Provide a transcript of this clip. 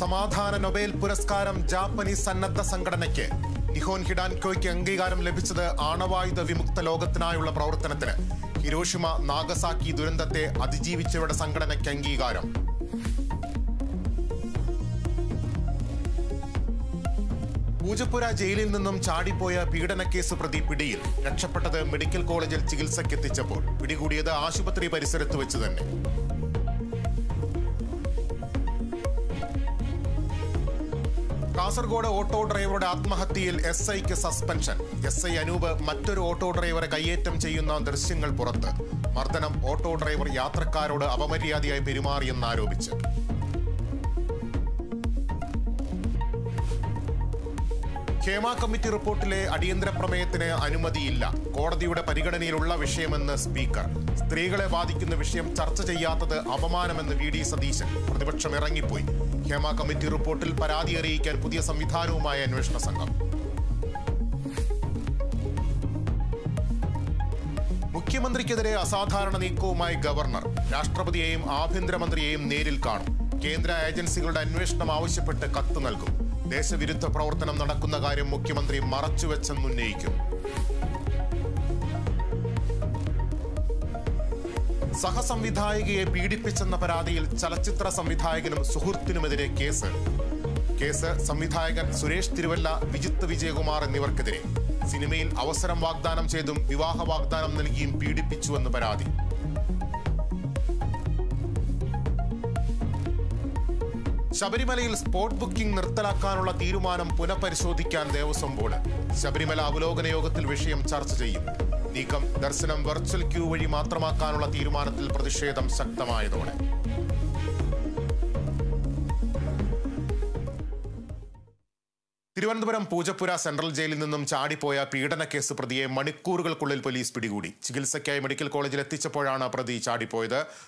സമാധാന നൊബേൽ പുരസ്കാരം ജാപ്പനീസ് സന്നദ്ധ സംഘടനയ്ക്ക് നിഹോൻ ഹിഡാൻകോയ്ക്ക് അംഗീകാരം ലഭിച്ചത് ആണവായുധ വിമുക്ത ലോകത്തിനായുള്ള പ്രവർത്തനത്തിന് ഹിരോഷിമ നാഗസാക്കി ദുരന്തത്തെ അതിജീവിച്ചവരുടെ സംഘടനയ്ക്ക് അംഗീകാരം പൂജപ്പുര ജയിലിൽ നിന്നും ചാടിപ്പോയ പീഡനക്കേസ് പ്രതി പിടിയിൽ രക്ഷപ്പെട്ടത് മെഡിക്കൽ കോളേജിൽ ചികിത്സയ്ക്കെത്തിച്ചപ്പോൾ പിടികൂടിയത് ആശുപത്രി പരിസരത്ത് വെച്ച് തന്നെ കാസർഗോഡ് ഓട്ടോ ഡ്രൈവറുടെ ആത്മഹത്യയിൽ എസ് ഐക്ക് സസ്പെൻഷൻ എസ് ഐ അനൂപ് മറ്റൊരു ഓട്ടോ ഡ്രൈവറെ കയ്യേറ്റം ചെയ്യുന്ന ദൃശ്യങ്ങൾ പുറത്ത് മർദ്ദനം ഓട്ടോ ഡ്രൈവർ യാത്രക്കാരോട് അപമര്യാദയായി പെരുമാറിയെന്നാരോപിച്ച് ഹേമ കമ്മിറ്റി റിപ്പോർട്ടിലെ അടിയന്തര പ്രമേയത്തിന് അനുമതിയില്ല കോടതിയുടെ പരിഗണനയിലുള്ള വിഷയമെന്ന് സ്പീക്കർ സ്ത്രീകളെ ബാധിക്കുന്ന വിഷയം ചർച്ച ചെയ്യാത്തത് അപമാനമെന്ന് വി ഡി സതീശൻ പ്രതിപക്ഷം ഇറങ്ങിപ്പോയി ഹേമ കമ്മിറ്റി റിപ്പോർട്ടിൽ പരാതി അറിയിക്കാൻ പുതിയ സംവിധാനവുമായ അന്വേഷണ സംഘം മുഖ്യമന്ത്രിക്കെതിരെ അസാധാരണ നീക്കവുമായി ഗവർണർ രാഷ്ട്രപതിയെയും ആഭ്യന്തരമന്ത്രിയെയും നേരിൽ കാണും കേന്ദ്ര ഏജൻസികളുടെ അന്വേഷണം ആവശ്യപ്പെട്ട് കത്ത് നൽകും ദേശവിരുദ്ധ പ്രവർത്തനം നടക്കുന്ന കാര്യം മുഖ്യമന്ത്രി മറച്ചുവെച്ചെന്നുന്നയിക്കും സഹസംവിധായികയെ പീഡിപ്പിച്ചെന്ന പരാതിയിൽ ചലച്ചിത്ര സംവിധായകനും സുഹൃത്തിനുമെതിരെ കേസ് കേസ് സംവിധായകൻ സുരേഷ് തിരുവല്ല വിജിത്ത് വിജയകുമാർ എന്നിവർക്കെതിരെ സിനിമയിൽ അവസരം വാഗ്ദാനം ചെയ്തും വിവാഹ വാഗ്ദാനം നൽകിയും പീഡിപ്പിച്ചുവെന്ന് പരാതി ശബരിമലയിൽ സ്പോട്ട് ബുക്കിംഗ് നിർത്തലാക്കാനുള്ള തീരുമാനം പുനഃപരിശോധിക്കാൻ ദേവസ്വം ബോർഡ് ശബരിമല അവലോകന യോഗത്തിൽ വിഷയം ചർച്ച ചെയ്യും നീക്കം ദർശനം വെർച്വൽ ക്യൂ വഴി മാത്രമാക്കാനുള്ള തീരുമാനത്തിൽ പ്രതിഷേധം ശക്തമായതോടെ തിരുവനന്തപുരം പൂജപ്പുര സെൻട്രൽ ജയിലിൽ നിന്നും ചാടിപ്പോയ പീഡന കേസ് പ്രതിയെ മണിക്കൂറുകൾക്കുള്ളിൽ പോലീസ് പിടികൂടി ചികിത്സയ്ക്കായി മെഡിക്കൽ കോളേജിൽ എത്തിച്ചപ്പോഴാണ് പ്രതി ചാടിപ്പോയത്